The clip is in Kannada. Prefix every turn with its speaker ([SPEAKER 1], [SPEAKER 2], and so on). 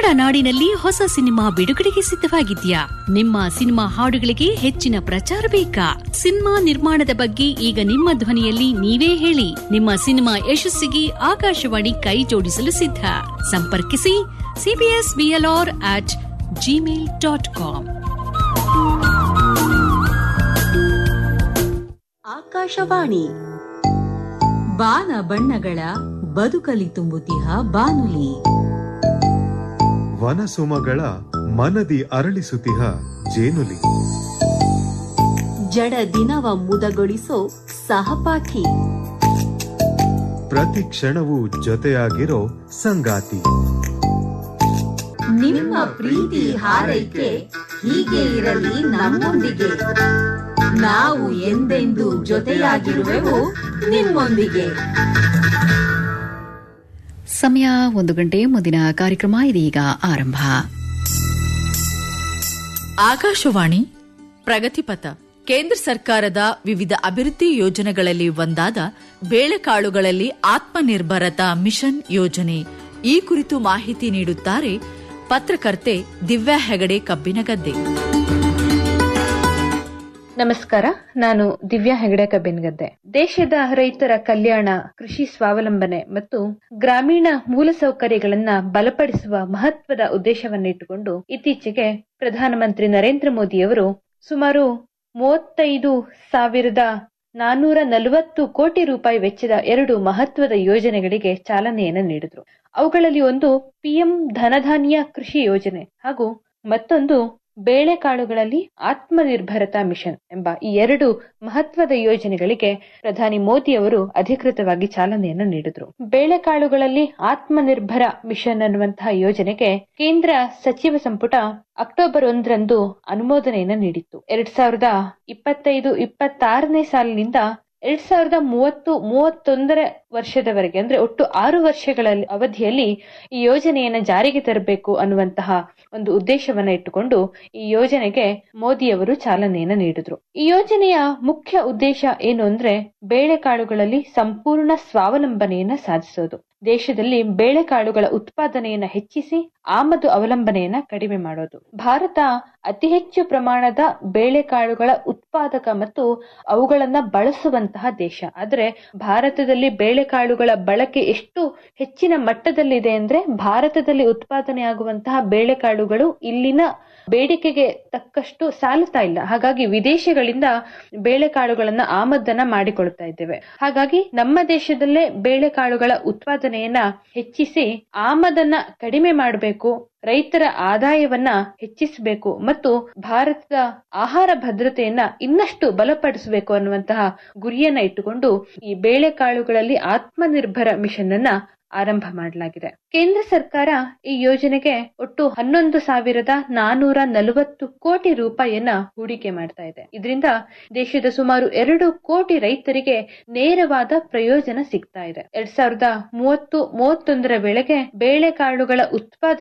[SPEAKER 1] ಕನ್ನಡ ನಾಡಿನಲ್ಲಿ ಹೊಸ ಸಿನಿಮಾ ಬಿಡುಗಡೆಗೆ ಸಿದ್ಧವಾಗಿದ್ಯಾ ನಿಮ್ಮ ಸಿನಿಮಾ ಹಾಡುಗಳಿಗೆ ಹೆಚ್ಚಿನ ಪ್ರಚಾರ ಬೇಕಾ ಸಿನಿಮಾ ನಿರ್ಮಾಣದ ಬಗ್ಗೆ ಈಗ ನಿಮ್ಮ ಧ್ವನಿಯಲ್ಲಿ ನೀವೇ ಹೇಳಿ ನಿಮ್ಮ ಸಿನಿಮಾ ಯಶಸ್ಸಿಗೆ ಆಕಾಶವಾಣಿ ಕೈ ಜೋಡಿಸಲು ಸಿದ್ಧ ಸಂಪರ್ಕಿಸಿ CBS BLR at gmail dot com
[SPEAKER 2] Akashvani ಬಾನ ಬಣ್ಣಗಳ ಬದುಕಲಿ ತುಂಬುತಿಹ ಬಾನುಲಿ
[SPEAKER 3] ವನಸುಮಗಳ ಮನದಿ ಅರಳಿಸುತಿಹ ಜೇನುಲಿ
[SPEAKER 2] ಜಡ ದಿನವ ಮುದಗೊಳಿಸೋ ಸಹಪಾಠಿ
[SPEAKER 3] ಪ್ರತಿ ಕ್ಷಣವೂ ಜೊತೆಯಾಗಿರೋ ಸಂಗಾತಿ
[SPEAKER 2] ನಿಮ್ಮ ಪ್ರೀತಿ ಹಾರೈಕೆ ಹೀಗೆ ಇರಲಿ ನಮ್ಮೊಂದಿಗೆ ನಾವು ಎಂದೆಂದೂ ಜೊತೆಯಾಗಿರುವೆವು ನಿಮ್ಮೊಂದಿಗೆ
[SPEAKER 1] ಸಮಯ ಒಂದು ಗಂಟೆ ಮುಂದಿನ ಕಾರ್ಯಕ್ರಮ ಇದೀಗ ಆರಂಭ
[SPEAKER 4] ಆಕಾಶವಾಣಿ ಪ್ರಗತಿಪಥ ಕೇಂದ್ರ ಸರ್ಕಾರದ ವಿವಿಧ ಅಭಿವೃದ್ಧಿ ಯೋಜನೆಗಳಲ್ಲಿ ಒಂದಾದ ಬೇಳೆಕಾಳುಗಳಲ್ಲಿ ಆತ್ಮನಿರ್ಭರತಾ ಮಿಷನ್ ಯೋಜನೆ ಈ ಕುರಿತು ಮಾಹಿತಿ ನೀಡುತ್ತಾರೆ ಪತ್ರಕರ್ತೆ ದಿವ್ಯಾ ಹೆಗಡೆ ಕಬ್ಬಿನಗದ್ದೆ
[SPEAKER 5] ನಮಸ್ಕಾರ ನಾನು ದಿವ್ಯಾ ಹೆಗಡೆ ಕಬ್ಬಿನಗದ್ದೆ ದೇಶದ ರೈತರ ಕಲ್ಯಾಣ ಕೃಷಿ ಸ್ವಾವಲಂಬನೆ ಮತ್ತು ಗ್ರಾಮೀಣ ಮೂಲಸೌಕರ್ಯಗಳನ್ನ ಬಲಪಡಿಸುವ ಮಹತ್ವದ ಉದ್ದೇಶವನ್ನಿಟ್ಟುಕೊಂಡು ಇತ್ತೀಚೆಗೆ ಪ್ರಧಾನಮಂತ್ರಿ ನರೇಂದ್ರ ಮೋದಿಯವರು ಸುಮಾರು ಮೂವತ್ತೈದು ಸಾವಿರದ ನಾನೂರ ನಲವತ್ತು ಕೋಟಿ ರೂಪಾಯಿ ವೆಚ್ಚದ ಎರಡು ಮಹತ್ವದ ಯೋಜನೆಗಳಿಗೆ ಚಾಲನೆಯನ್ನು ನೀಡಿದ್ರು ಅವುಗಳಲ್ಲಿ ಒಂದು ಪಿಎಂ ಧನಧಾನ್ಯ ಕೃಷಿ ಯೋಜನೆ ಹಾಗೂ ಮತ್ತೊಂದು ಬೇಳೆಕಾಳುಗಳಲ್ಲಿ ಆತ್ಮನಿರ್ಭರತಾ ಮಿಷನ್ ಎಂಬ ಈ ಎರಡು ಮಹತ್ವದ ಯೋಜನೆಗಳಿಗೆ ಪ್ರಧಾನಿ ಮೋದಿ ಅವರು ಅಧಿಕೃತವಾಗಿ ಚಾಲನೆಯನ್ನು ನೀಡಿದ್ರು ಬೇಳೆಕಾಳುಗಳಲ್ಲಿ ಆತ್ಮನಿರ್ಭರ ಮಿಷನ್ ಅನ್ನುವಂತಹ ಯೋಜನೆಗೆ ಕೇಂದ್ರ ಸಚಿವ ಸಂಪುಟ ಅಕ್ಟೋಬರ್ ಒಂದರಂದು ಅನುಮೋದನೆಯನ್ನು ನೀಡಿತ್ತು ಎರಡ್ ಸಾವಿರದ ಇಪ್ಪತ್ತೈದು ಇಪ್ಪತ್ತಾರನೇ ಸಾಲಿನಿಂದ ಎರಡ್ ಸಾವಿರದ ಮೂವತ್ತು ಮೂವತ್ತೊಂದರ ವರ್ಷದವರೆಗೆ ಅಂದ್ರೆ ಒಟ್ಟು ಆರು ವರ್ಷಗಳ ಅವಧಿಯಲ್ಲಿ ಈ ಯೋಜನೆಯನ್ನ ಜಾರಿಗೆ ತರಬೇಕು ಅನ್ನುವಂತಹ ಒಂದು ಉದ್ದೇಶವನ್ನ ಇಟ್ಟುಕೊಂಡು ಈ ಯೋಜನೆಗೆ ಮೋದಿಯವರು ಚಾಲನೆಯನ್ನ ನೀಡಿದ್ರು ಈ ಯೋಜನೆಯ ಮುಖ್ಯ ಉದ್ದೇಶ ಏನು ಅಂದ್ರೆ ಬೇಳೆಕಾಳುಗಳಲ್ಲಿ ಸಂಪೂರ್ಣ ಸ್ವಾವಲಂಬನೆಯನ್ನ ಸಾಧಿಸೋದು ದೇಶದಲ್ಲಿ ಬೇಳೆಕಾಳುಗಳ ಉತ್ಪಾದನೆಯನ್ನ ಹೆಚ್ಚಿಸಿ ಆಮದು ಅವಲಂಬನೆಯನ್ನ ಕಡಿಮೆ ಮಾಡೋದು ಭಾರತ ಅತಿ ಹೆಚ್ಚು ಪ್ರಮಾಣದ ಬೇಳೆಕಾಳುಗಳ ಉತ್ಪಾದಕ ಮತ್ತು ಅವುಗಳನ್ನ ಬಳಸುವಂತಹ ದೇಶ ಆದ್ರೆ ಭಾರತದಲ್ಲಿ ಬೇಳೆಕಾಳುಗಳ ಬಳಕೆ ಎಷ್ಟು ಹೆಚ್ಚಿನ ಮಟ್ಟದಲ್ಲಿದೆ ಅಂದ್ರೆ ಭಾರತದಲ್ಲಿ ಉತ್ಪಾದನೆ ಆಗುವಂತಹ ಬೇಳೆಕಾಳುಗಳು ಇಲ್ಲಿನ ಬೇಡಿಕೆಗೆ ತಕ್ಕಷ್ಟು ಸಾಲುತ್ತಾ ಇಲ್ಲ ಹಾಗಾಗಿ ವಿದೇಶಗಳಿಂದ ಬೇಳೆಕಾಳುಗಳನ್ನ ಆಮದನ್ನ ಮಾಡಿಕೊಳ್ತಾ ಇದ್ದೇವೆ ಹಾಗಾಗಿ ನಮ್ಮ ದೇಶದಲ್ಲೇ ಬೇಳೆಕಾಳುಗಳ ಉತ್ಪಾದನೆಯನ್ನ ಹೆಚ್ಚಿಸಿ ಆಮದನ್ನ ಕಡಿಮೆ ಮಾಡಬೇಕು ರೈತರ ಆದಾಯವನ್ನ ಹೆಚ್ಚಿಸಬೇಕು ಮತ್ತು ಭಾರತದ ಆಹಾರ ಭದ್ರತೆಯನ್ನ ಇನ್ನಷ್ಟು ಬಲಪಡಿಸಬೇಕು ಅನ್ನುವಂತಹ ಗುರಿಯನ್ನ ಇಟ್ಟುಕೊಂಡು ಈ ಬೇಳೆಕಾಳುಗಳಲ್ಲಿ ಆತ್ಮನಿರ್ಭರ ಮಿಷನ್ ಅನ್ನ ಆರಂಭ ಮಾಡಲಾಗಿದೆ ಕೇಂದ್ರ ಸರ್ಕಾರ ಈ ಯೋಜನೆಗೆ ಒಟ್ಟು ಹನ್ನೊಂದು ಸಾವಿರದ ನಾನೂರ ನಲವತ್ತು ಕೋಟಿ ರೂಪಾಯಿಯನ್ನ ಹೂಡಿಕೆ ಮಾಡ್ತಾ ಇದೆ ಇದರಿಂದ ದೇಶದ ಸುಮಾರು ಎರಡು ಕೋಟಿ ರೈತರಿಗೆ ನೇರವಾದ ಪ್ರಯೋಜನ ಸಿಗ್ತಾ ಇದೆ ಎರಡ್ ಸಾವಿರದ ಮೂವತ್ತು ಮೂವತ್ತೊಂದರ ವೇಳೆಗೆ ಬೇಳೆಕಾಳುಗಳ ಉತ್ಪಾದನೆ